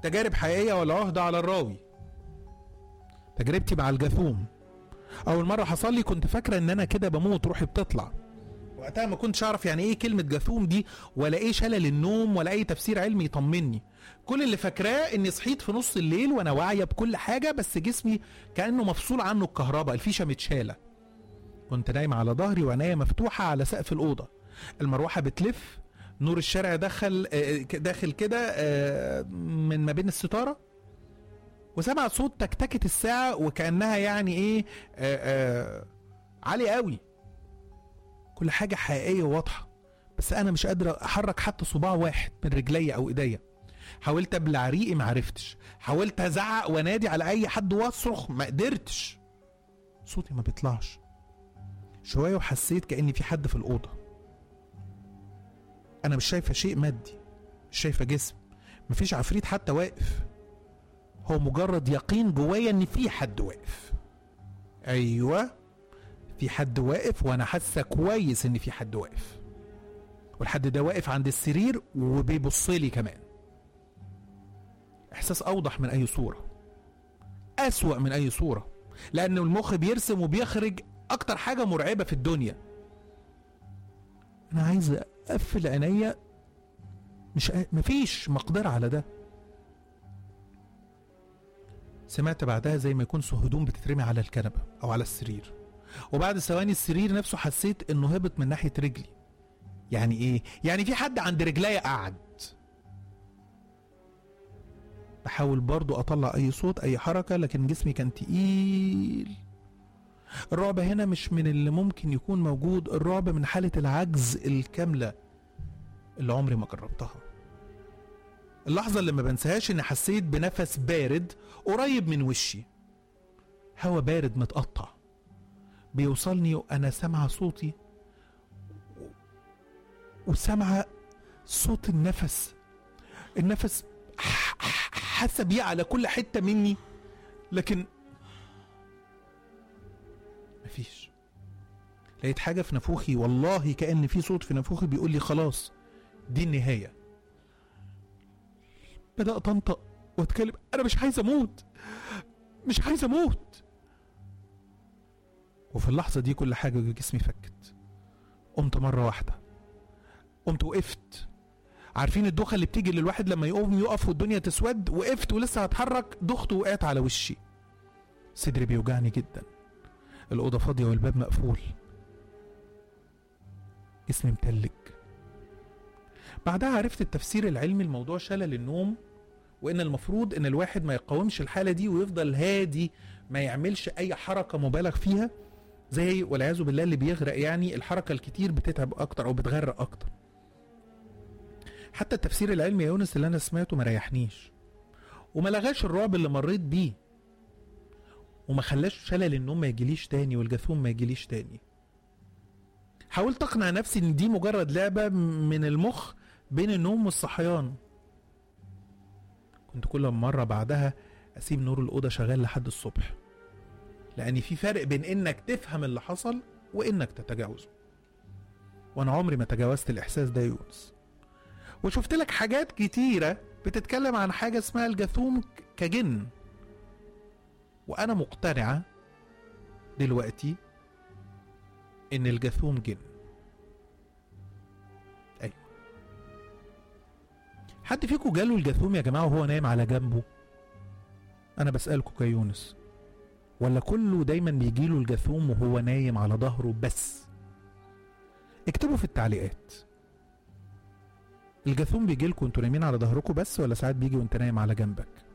تجارب حقيقيه ولا عهده على الراوي تجربتي مع الجاثوم اول مره حصل لي كنت فاكره ان انا كده بموت روحي بتطلع وقتها ما كنتش اعرف يعني ايه كلمه جاثوم دي ولا ايه شلل النوم ولا اي تفسير علمي يطمني كل اللي فاكراه اني صحيت في نص الليل وانا واعيه بكل حاجه بس جسمي كانه مفصول عنه الكهرباء الفيشه متشاله كنت نايم على ظهري وعينيا مفتوحه على سقف الاوضه المروحه بتلف نور الشارع دخل آه، داخل كده آه، من ما بين الستاره وسمع صوت تكتكه الساعه وكانها يعني ايه آه، آه، عالي قوي كل حاجه حقيقيه وواضحه بس انا مش قادر احرك حتى صباع واحد من رجلي او ايديا حاولت ابلع ريقي ما عرفتش حاولت ازعق وانادي على اي حد واصرخ ما قدرتش صوتي ما بيطلعش شويه وحسيت كاني في حد في الاوضه انا مش شايفه شيء مادي مش شايفه جسم مفيش عفريت حتى واقف هو مجرد يقين جوايا ان في حد واقف ايوه في حد واقف وانا حاسه كويس ان في حد واقف والحد ده واقف عند السرير وبيبص لي كمان احساس اوضح من اي صوره اسوا من اي صوره لان المخ بيرسم وبيخرج اكتر حاجه مرعبه في الدنيا انا عايز اقفل عينيا مش قا- مفيش مقدره على ده سمعت بعدها زي ما يكون هدوم بتترمي على الكنبه او على السرير وبعد ثواني السرير نفسه حسيت انه هبط من ناحيه رجلي يعني ايه يعني في حد عند رجليا قعد بحاول برضو اطلع اي صوت اي حركه لكن جسمي كان تقيل الرعب هنا مش من اللي ممكن يكون موجود الرعب من حاله العجز الكامله اللي عمري ما جربتها اللحظه اللي ما بنساهاش اني حسيت بنفس بارد قريب من وشي هوا بارد متقطع بيوصلني وانا سامعه صوتي وسامعه صوت النفس النفس ح- ح- حاسه بيه على كل حته مني لكن مفيش لقيت حاجه في نافوخي والله كان في صوت في نافوخي بيقول لي خلاص دي النهايه بدات انطق واتكلم انا مش عايز اموت مش عايز اموت وفي اللحظه دي كل حاجه جسمي فكت قمت مره واحده قمت وقفت عارفين الدوخه اللي بتيجي للواحد لما يقوم يقف والدنيا تسود وقفت ولسه هتحرك دخت وقعت على وشي صدري بيوجعني جدا الأوضة فاضية والباب مقفول جسمي متلج بعدها عرفت التفسير العلمي لموضوع شلل النوم وإن المفروض إن الواحد ما يقاومش الحالة دي ويفضل هادي ما يعملش أي حركة مبالغ فيها زي والعياذ بالله اللي بيغرق يعني الحركة الكتير بتتعب أكتر أو بتغرق أكتر حتى التفسير العلمي يا يونس اللي أنا سمعته ما ريحنيش وما لغاش الرعب اللي مريت بيه وما خلاش شلل النوم ما يجيليش تاني والجاثوم ما يجيليش تاني حاولت اقنع نفسي ان دي مجرد لعبه من المخ بين النوم والصحيان كنت كل مره بعدها اسيب نور الاوضه شغال لحد الصبح لان في فرق بين انك تفهم اللي حصل وانك تتجاوزه وانا عمري ما تجاوزت الاحساس ده يا يونس وشفت لك حاجات كتيره بتتكلم عن حاجه اسمها الجاثوم ك- كجن وانا مقتنعه دلوقتي ان الجاثوم جن ايوه حد فيكم جاله الجاثوم يا جماعه وهو نايم على جنبه انا بسالكم كيونس ولا كله دايما بيجيله الجاثوم وهو نايم على ظهره بس اكتبوا في التعليقات الجاثوم بيجي لكم وانتوا نايمين على ظهركم بس ولا ساعات بيجي وانت نايم على جنبك